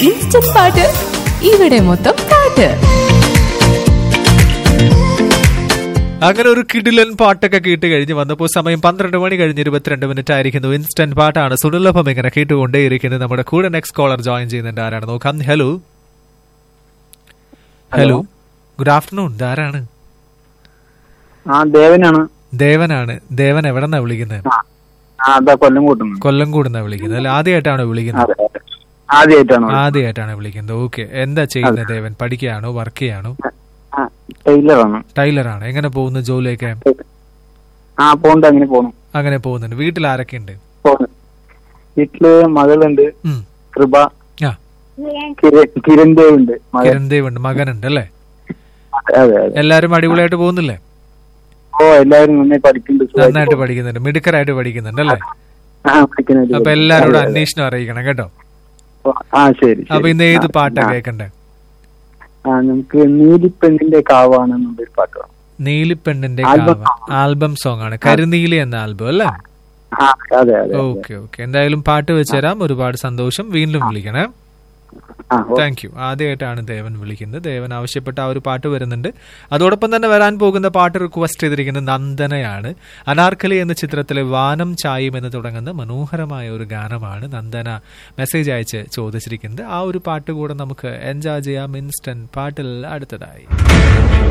Instant പാട്ട് ഇവിടെ മൊത്തം പാട്ട് അങ്ങനെ ഒരു കിടിലൻ പാട്ടൊക്കെ കേട്ട് കഴിഞ്ഞ് വന്നപ്പോൾ സമയം പന്ത്രണ്ട് മണി കഴിഞ്ഞ് ഇരുപത്തിരണ്ട് മിനിറ്റ് ആയിരിക്കുന്നു ഇൻസ്റ്റന്റ് പാട്ടാണ് സുനിലഭം ഇങ്ങനെ കേട്ടുകൊണ്ടേയിരിക്കുന്നത് നമ്മുടെ കൂടെ നെക്സ്റ്റ് കോളർ ജോയിൻ ചെയ്യുന്നുണ്ട് ആരാണ് നോക്കാം ഹലോ ഹലോ ഗുഡ് ആഫ്റ്റർനൂൺ ആരാണ് ആ ദേവനാണ് ദേവനാണ് ദേവൻ എവിടെന്നാ വിളിക്കുന്നത് ആ ആ, അതാ കൊല്ലം കൂട്ടുന്നത് കൊല്ലം കൂടുന്നാ വിളിക്കുന്നത് അല്ല ആദ്യമായിട്ടാണോ വിളിക്കുന്നത് അതെ അതെ ആദ്യമായിട്ടാണ് ആദ്യമായിട്ടാണ് വിളിക്കുന്നത് ഓക്കെ എന്താ ചെയ്യുന്നത് ദേവൻ പഠിക്കുകയാണോ വർക്ക് ചെയ്യാണോ ആ ടൈലറാണ് ടൈലറാണ് എങ്ങനെ പോകുന്നു ജോലിയൊക്കെ ആ പോണ്ട് അങ്ങനെ പോണു അങ്ങനെ പോകുന്നുണ്ട് വീട്ടിൽ ആരൊക്കെ ഉണ്ട് പോണു വീട്ടില് മകളുണ്ട് ഉം. കൃപ ആ കിര- കിരൺ ദേവ് ഉണ്ട് മകൻ കിരൺ ദേവ് ഉണ്ട് മകനുണ്ട് അല്ലേ അതെ അതെ അതെ എല്ലാരും അടിപൊളിയായിട്ട് പോകുന്നില്ലേ ഓ എല്ലാവരും നന്നായി പഠിക്കുന്നുണ്ട് സുഖമായിട്ട് നന്നായിട്ട് പഠിക്കുന്നുണ്ട് മിടുക്കരായിട്ട് പഠിക്കുന്നുണ്ട് അല്ലേ ആ പഠിക്കുന്നുണ്ട് അപ്പൊ എല്ലാരോടും അന്വേഷണം അറിയിക്കണം കേട്ടോ ഓ, ആ ശരി അപ്പൊ ശരി. ഇന്ന് ഏത് ആ, പാട്ടാ ആ. കേൾക്കണ്ടേ ആ നമുക്ക് നീലിപ്പെണ്ണിന്റെ കാവാണ് എന്നുള്ളൊരു പാട്ട് വേണം. നീലിപ്പെണ്ണിന്റെ ആൽബം കാവ ആൽബം സോങ് ആണ് കരുനീലി എന്ന ആൽബം അല്ലേ ആ അതെ അതെ അതെ. ഓക്കെ ഓക്കെ എന്തായാലും പാട്ട് വെച്ചുതരാം ഒരുപാട് സന്തോഷം വീണ്ടും വിളിക്കണേ ആ ഓ, താങ്ക് യു ആദ്യമായിട്ടാണ് ദേവൻ വിളിക്കുന്നത് ദേവൻ ആവശ്യപ്പെട്ട ആ ഒരു പാട്ട് വരുന്നുണ്ട് അതോടൊപ്പം തന്നെ വരാൻ പോകുന്ന പാട്ട് റിക്വസ്റ്റ് ചെയ്തിരിക്കുന്നത് നന്ദനയാണ് അനാർക്കലി എന്ന ചിത്രത്തിലെ വാനം ചായും എന്ന് തുടങ്ങുന്ന മനോഹരമായ ഒരു ഗാനമാണ് നന്ദന മെസ്സേജ് അയച്ച് ചോദിച്ചിരിക്കുന്നത് ആ ഒരു പാട്ട് കൂടെ നമുക്ക് എൻജോയ് ചെയ്യാം ഇൻസ്റ്റന്റ് പാട്ടിൽ അടുത്തതായി